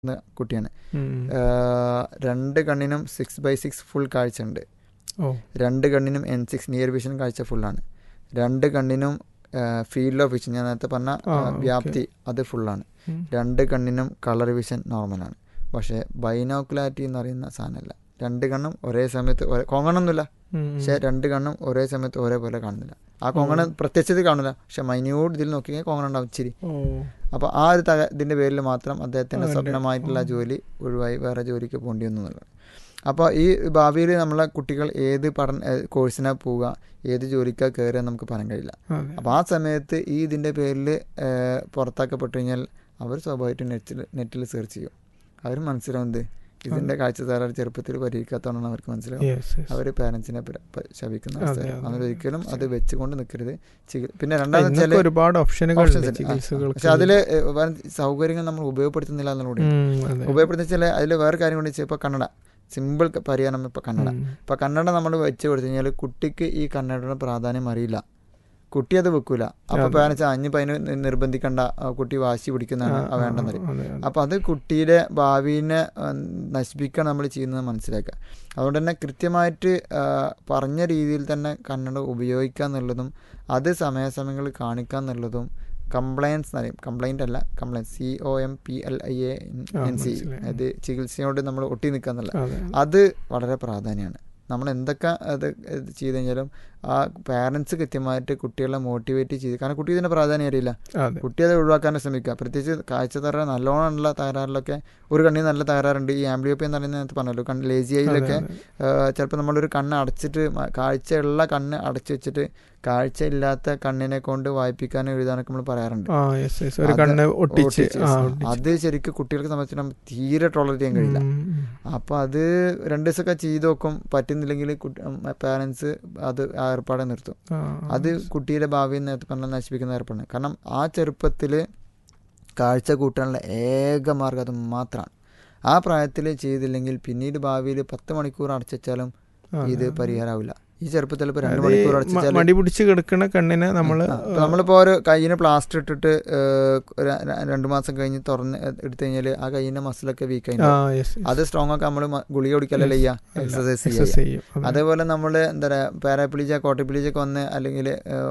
എന്ന കുട്ടിയാണ് ഉം. ആഹ് രണ്ട് കണ്ണിനും സിക്സ് ബൈ സിക്സ് ഫുൾ കാഴ്ച ഉണ്ട് ഓ രണ്ട് കണ്ണിനും എൻ സിക്സ് നിയർ വിഷൻ കാഴ്ച ഫുള്ളാണ് രണ്ട് കണ്ണിനും ഫീൽഡ് ഓഫ് വിഷൻ ഞാൻ നേരത്തെ പറഞ്ഞ ആ, ആ, ഓക്കേ. വ്യാപ്തി അത് ഫുള്ളാണ് ഉം. രണ്ട് കണ്ണിനും കളർ വിഷൻ നോർമലാണ് പക്ഷേ ബൈനോക്കുലാരിറ്റി എന്ന് പറയുന്ന സാധനമല്ല രണ്ട് കണ്ണും ഒരേ സമയത്ത് ഒരേ കോങ്ങണമൊന്നുമില്ല ഉം. പക്ഷേ രണ്ട് കണ്ണും ഒരേ സമയത്ത് ഒരേപോലെ കാണുന്നില്ല ആ കോങ്ങണം പ്രത്യക്ഷത്തിൽ കാണില്ല പക്ഷെ മൈന്യൂട്ട് ഇതിൽ നോക്കിയാൽ കോങ്ങണം ഉണ്ടാവും ഇച്ചിരി ഓ അപ്പോൾ ആ ഒരു തക ഇതിൻ്റെ പേരിൽ മാത്രം അദ്ദേഹത്തിൻ്റെ അവൻ്റെ- സ്വപ്നമായിട്ടുള്ള ഉം. ജോലി ഒഴിവായി വേറെ ജോലിക്ക് പോകേണ്ടി വന്നു എന്നുള്ളത് അപ്പോൾ ഈ ഭാവിയിൽ നമ്മളെ കുട്ടികൾ ഏത് പഠന കോഴ്സിനാണ് പോവുക ഏത് ജോലിക്കാണ് കയറുക നമുക്ക് പറയാൻ കഴിയില്ല അതെ അപ്പോൾ ആ സമയത്ത് ഈ ഇതിൻ്റെ പേരിൽ പുറത്താക്കപ്പെട്ടു കഴിഞ്ഞാൽ അവർ സ്വാഭാവികമായിട്ടും നെറ്റിൽ നെറ്റിൽ സെർച്ച് ചെയ്യും അവർ മനസ്സിലാവുന്നത് ഇതിൻ്റെ കാഴ്ച താരം ചെറുപ്പത്തിൽ പരിഹരിക്കാത്തതുകൊണ്ടാണ് അവർക്ക് മനസ്സിലാവും യെസ് യെസ് അവർ പാരൻസിനെ ശപിക്കുന്ന അതെ, അവസ്ഥ അതെ. അങ്ങനെ ഒരിക്കലും അത് വെച്ചുകൊണ്ട് നിൽക്കരുത് ചികി- പിന്നെ ഇന്നൊക്കെ രണ്ടാമത് വെച്ചാൽ ഒരുപാട് ഓപ്ഷനുകൾ ഓപ്ഷൻസ് ഉണ്ട്. ആ, ആ. ചികിത്സകൾക്ക് പക്ഷെ അതിൽ സൗകര്യങ്ങൾ നമ്മൾ ഉപയോഗപ്പെടുത്തുന്നില്ല എന്നുകൂടി ഉം, അതെ. ഉപയോഗപ്പെടുത്തുന്ന വെച്ചാൽ അതിൽ വേറെ കാര്യം കൊണ്ട് വെച്ചാൽ ഇപ്പോൾ കന്നഡ സിമ്പിൾ പരിഹാരം ഇപ്പോൾ കന്നഡ ഉം. ഇപ്പോൾ കന്നഡ നമ്മൾ വെച്ച് കൊടുത്തു കഴിഞ്ഞാൽ കുട്ടിക്ക് ഈ കന്നഡയുടെ പ്രാധാന്യം അറിയില്ല കുട്ടി അത് വെക്കൂല അപ്പോൾ അതെ. പാരൻസ് അഞ്ഞിപ്പോൾ അതിന് നിർബന്ധിക്കേണ്ട ആ, കുട്ടി വാശി പിടിക്കുന്നതാണ് ആ, ആ ആ, വേണ്ടെന്നത് അതെ, അതെ. അപ്പോൾ അത് കുട്ടിയുടെ ഭാവിനെ നശിപ്പിക്കാൻ നമ്മൾ ചെയ്യുന്നത് മനസ്സിലാക്കുക അതുകൊണ്ട് തന്നെ കൃത്യമായിട്ട് ആ, പറഞ്ഞ രീതിയിൽ തന്നെ കന്നഡ ഉപയോഗിക്കുക എന്നുള്ളതും അത് സമയാസമയങ്ങളിൽ കാണിക്കുക എന്നുള്ളതും കംപ്ലയൻസ് എന്ന് പറയും കംപ്ലൈൻ്റ് അല്ല compliance C O M P L I A ആ, എൻ സി മനസ്സിലായി. അത് ചികിത്സയോട് നമ്മൾ ഒട്ടി നിൽക്കുക എന്നുള്ള അതെ. അത് വളരെ പ്രാധാന്യമാണ് നമ്മൾ എന്തൊക്കെ അത് ഇത് ചെയ്ത് കഴിഞ്ഞാലും ആ പാരൻസ് കൃത്യമായിട്ട് കുട്ടികളെ മോട്ടിവേറ്റ് ചെയ്ത് കാരണം കുട്ടി ഇതിൻ്റെ പ്രാധാന്യം അറിയില്ല അതെ കുട്ടി അത് ഒഴിവാക്കാൻ ശ്രമിക്കുക പ്രത്യേകിച്ച് കാഴ്ച തകരാറ് നല്ലോണമുള്ള തകരാറിലൊക്കെ ഒരു കണ്ണിന് നല്ല തകരാറുണ്ട് ഈ ആംബ്ലിയോപ്പി എന്ന് പറയുന്നത് നേരത്തെ പറഞ്ഞല്ലോ കണ്ണ് ലേസി ഐയിലൊക്കെ ചിലപ്പോൾ നമ്മളൊരു കണ്ണ് അടച്ചിട്ട് മ- കാഴ്ചയുള്ള കണ്ണ് അടച്ചു വെച്ചിട്ട് കാഴ്ച ഇല്ലാത്ത കണ്ണിനെ കൊണ്ട് വായിപ്പിക്കാൻ എഴുതാനൊക്കെ നമ്മൾ പറയാറുണ്ട് ആ യെസ് യെസ് ഒരു അത് കണ്ണ് ഒട്ടിച്ച് ഒട്ടിച്ച് ആ ആ, ഒട്ടിച്ച്. അത് ശരിക്കും കുട്ടികൾക്ക് സംബന്ധിച്ചിട്ട് തീരെ ടോളറേറ്റ് ചെയ്യാൻ കഴിയില്ല ഉം, ഉം. അപ്പോൾ അത് രണ്ട് ദിവസമൊക്കെ ചെയ്ത് നോക്കും പറ്റുന്നില്ലെങ്കിൽ പാരൻസ് അത് ആ ഏർപ്പാടെ നിർത്തും ആ, അത് കുട്ടിയുടെ ഭാവിയെ നേരത്തെ പറഞ്ഞ നശിപ്പിക്കുന്ന ഏർപ്പാടാണ് കാരണം ആ ചെറുപ്പത്തിൽ കാഴ്ച കൂട്ടാനുള്ള ഏക മാർഗം അത് മാത്രമാണ് ആ പ്രായത്തിൽ ചെയ്തില്ലെങ്കിൽ പിന്നീട് ഭാവിയിൽ പത്ത് മണിക്കൂർ അടച്ചാലും ആ, ഇത് ആ. പരിഹാരമാവില്ല ഈ ചെറുപ്പത്തിൽ ഇപ്പോൾ രണ്ട് അത് മണിക്കൂർ മ- അടച്ചാൽ മടി പിടിച്ച് കിടക്കണ കണ്ണിനെ നമ്മള് നമ്മളിപ്പോൾ ഒരു കയ്യിന് പ്ലാസ്റ്റർ ഇട്ടിട്ട് ഏഹ്, ഒരു ര- രണ്ട് മാസം കഴിഞ്ഞ് തുറന്ന് എടുത്തു കഴിഞ്ഞാൽ ആ കയ്യിൻ്റെ മസിലൊക്കെ വീക്ക് ആ ആയി യെസ് അത് സ്ട്രോങ് ഒക്കെ നമ്മൾ ഗുളിക കുടിക്കലല്ല Yes. ചെയ്യുക എക്സസൈസ് ചെയ്യുക എക്സസൈസ് ചെയ്യും അതെ. അതേപോലെ നമ്മൾ എന്താ പറയുക പാരാപ്ലിജ കോട്ടപ്ലിജൊക്കെ വന്ന് അല്ലെങ്കിൽ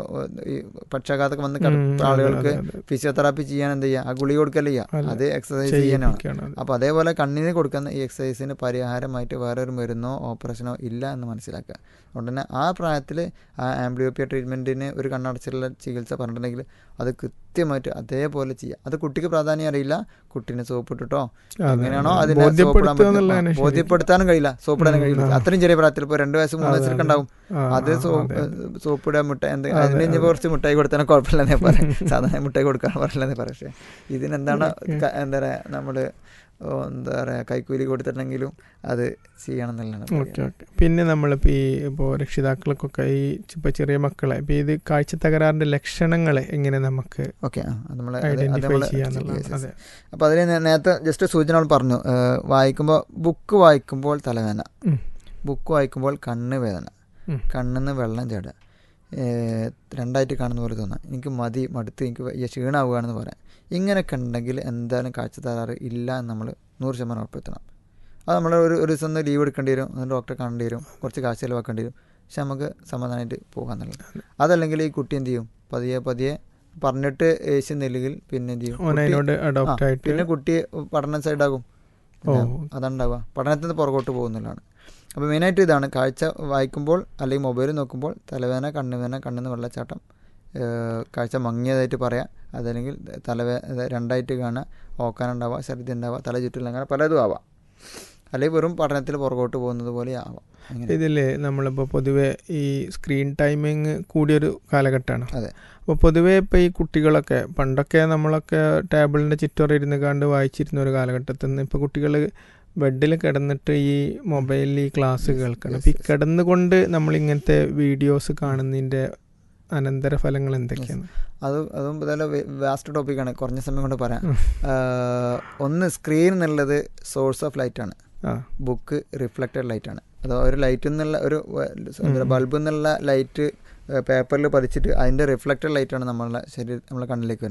ഈ പക്ഷാഘാതമൊക്കെ വന്ന് ഉം, കിടക്കുന്ന അതെ, ആളുകൾക്ക് അതെ, അതെ. ഫിസിയോതെറാപ്പി ചെയ്യാൻ എന്ത് ചെയ്യുക ആ ഗുളിക കൊടുക്കല്ല ചെയ്യുക അല്ല. അത് എക്സസൈസ് ചെയ്യാനാണ് ചെയ്യിപ്പിക്കുകയാണ് അത്. അപ്പോൾ അതേപോലെ കണ്ണിന് കൊടുക്കുന്ന ഈ എക്സസൈസിന് പരിഹാരമായിട്ട് വേറൊരു മരുന്നോ ഓപ്പറേഷനോ ഇല്ല എന്ന് മനസ്സിലാക്കുക അതുകൊണ്ട് തന്നെ ആ പ്രായത്തിൽ ആ ആംബ്ലിയോപ്പിയ ട്രീറ്റ്മെൻറ്റിന് ഒരു കണ്ണടച്ചിലുള്ള ചികിത്സ പറഞ്ഞിട്ടുണ്ടെങ്കിൽ അത് കൃത്യമായിട്ട് അതേപോലെ ചെയ്യുക അത് കുട്ടിക്ക് പ്രാധാന്യം അറിയില്ല കുട്ടീനെ സോപ്പിട്ടിട്ടോ അതെ, എങ്ങനെയാണോ അതെ. അതിനെ സോപ്പിടാൻ ബോധ്യപ്പെടുത്തുക പറ്റുക എന്നുള്ളതാണ് ശരിക്കും. ബോധ്യപ്പെടുത്താനും കഴിയില്ല സോപ്പിടാനും ഉം, കഴിയില്ല ആ. അത്രയും ചെറിയ പ്രായത്തിൽ ഇപ്പോൾ രണ്ട് വയസ്സ് മൂന്ന് അതെ, വയസ്സൊക്കെ അതെ. ഉണ്ടാവും ആ, അത് ആ, സോ അതെ. സോപ്പിടുക മുട്ട എന്ത് അതെ, അതിന് ഇനി അതെ. കുറച്ച് മുട്ടായി കൊടുത്താൽ കുഴപ്പമില്ലെന്നേ പറയാം സാധാരണ മുട്ടായി കൊടുക്കാൻ പറയില്ലെന്നേ പറയാം പക്ഷേ ഇതിനെന്താണ് ഓക്കേ. ക- എന്താ പറയുക നമ്മൾ എന്താ പറയുക കൈക്കൂലി കൊടുത്തിട്ടുണ്ടെങ്കിലും അത് ചെയ്യണം എന്നുള്ളതാണ് ഓക്കെ പറയുക. ഓക്കെ പിന്നെ നമ്മളിപ്പോൾ ഈ ഇപ്പോൾ രക്ഷിതാക്കൾക്കൊക്കെ ഈ ഇപ്പോൾ ചെറിയ മക്കളെ ഇപ്പോൾ ഇത് കാഴ്ച തകരാറിൻ്റെ ലക്ഷണങ്ങൾ എങ്ങനെ നമുക്ക് ഓക്കെ ആ അത് നമ്മൾ ഐഡന്റിഫൈ ചെയ്യാന്നുള്ളത് അതെ അപ്പോൾ അതിൽ ഞാൻ നേരത്തെ ജസ്റ്റ് സൂചന പറഞ്ഞു ഏഹ്, വായിക്കുമ്പോൾ ബുക്ക് വായിക്കുമ്പോൾ തലവേദന ഉം. ബുക്ക് വായിക്കുമ്പോൾ കണ്ണ് വേദന ഉം. കണ്ണിന്ന് വെള്ളം ചാടുക ഏഹ്, രണ്ടായിട്ട് കാണുന്ന പോലെ തോന്നാം എനിക്ക് മതി മടുത്ത് എനിക്ക് വയ്യ, ക്ഷീണമാവുകയാണെന്ന് പറയാം ഇങ്ങനെയൊക്കെ ഉണ്ടെങ്കിൽ എന്തായാലും കാഴ്ച തകരാറ് ഇല്ല എന്ന് നമ്മൾ നൂറ് ശതമാനം ഉറപ്പെടുത്തണം അത് നമ്മൾ ഒരു ഒരു ദിവസം ഒന്ന് ലീവ് എടുക്കേണ്ടി വരും ഒന്ന് ഡോക്ടറെ കാണേണ്ടി വരും കുറച്ച് കാശ് ചിലവാക്കേണ്ടി വരും പക്ഷെ നമുക്ക് സമാധാനമായിട്ട് പോകാന്നുള്ളത് അതല്ലെങ്കിൽ ഈ കുട്ടി എന്ത് ചെയ്യും പതിയെ പതിയെ പറഞ്ഞിട്ട് ഏശുന്നില്ലെങ്കിൽ പിന്നെ എന്ത് ചെയ്യും ഓൻ കുട്ടി- അതിനോട് അഡോപ്റ്റ് ആ, ആയിട്ട് പിന്നെ കുട്ടി പഠനം സൈഡാകും ഓ അതുണ്ടാവുക പഠനത്തിൽ നിന്ന് പുറകോട്ട് പോകുന്നതാണ് അപ്പോൾ മെയിനായിട്ട് ഇതാണ് കാഴ്ച വായിക്കുമ്പോൾ അല്ലെങ്കിൽ മൊബൈൽ നോക്കുമ്പോൾ തലവേദന കണ്ണുവേദന കണ്ണിന്ന് വെള്ളച്ചാട്ടം ഏഹ്, കാഴ്ച മങ്ങിയതായിട്ട് പറയാം അതല്ലെങ്കിൽ തലവേ ഇത് രണ്ടായിട്ട് കാണുക ഓക്കാനുണ്ടാവുക ഛർദി ഉണ്ടാവുക തല ചുറ്റില്ല അങ്ങനെ പലതും ആവാം അല്ലെങ്കിൽ വെറും പഠനത്തിൽ പുറകോട്ട് പോകുന്നത് പോലെ ആവാം അങ്ങനെ ഇതില് നമ്മളിപ്പോൾ പൊതുവെ ഈ സ്ക്രീൻ ടൈമിങ് കൂടിയൊരു കാലഘട്ടമാണ് അതെ. അപ്പോൾ പൊതുവെ ഇപ്പോൾ ഈ കുട്ടികളൊക്കെ പണ്ടൊക്കെ നമ്മളൊക്കെ ടേബിളിൻ്റെ ചുറ്റോറ് ഇരുന്ന് കണ്ട് വായിച്ചിരുന്ന ഒരു കാലഘട്ടത്തിൽ നിന്ന് ഇപ്പോൾ കുട്ടികൾ ബെഡിൽ കിടന്നിട്ട് ഈ മൊബൈലിൽ ഈ ക്ലാസ് Yes, കേൾക്കണം yes, അപ്പോൾ ഈ yes. കിടന്നുകൊണ്ട് നമ്മൾ ഇങ്ങനത്തെ വീഡിയോസ് കാണുന്നതിൻ്റെ അനന്തരഫലങ്ങൾ എന്തൊക്കെയാണ് അത് അതും ഇതല്ല വാസ്റ്റ് ടോപ്പിക്കാണ് കുറഞ്ഞ സമയം കൊണ്ട് പറയാം ഉം. ഏഹ്, ഒന്ന് സ്ക്രീൻ എന്നുള്ളത് സോഴ്സ് ഓഫ് ലൈറ്റ് ആണ് ആ ബുക്ക് റിഫ്ലക്റ്റഡ് ലൈറ്റ് ആണ് അഥവാ ഒരു ലൈറ്റിൽ നിന്നുള്ള ഒരു ഉം. ബൾബിൽ നിന്നുള്ള ലൈറ്റ് പേപ്പറിൽ പതിച്ചിട്ട് അതിൻ്റെ റിഫ്ലക്റ്റഡ് ലൈറ്റാണ് നമ്മളെ ശരീരം നമ്മളെ കണ്ണിലേക്ക് വരുന്നത്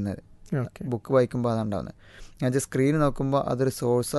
ഓക്കെ ബുക്ക് വായിക്കുമ്പോൾ അതാണ് ഉണ്ടാവുന്നത് ഞാൻ സ്ക്രീൻ നോക്കുമ്പോൾ അതൊരു സോഴ്സ്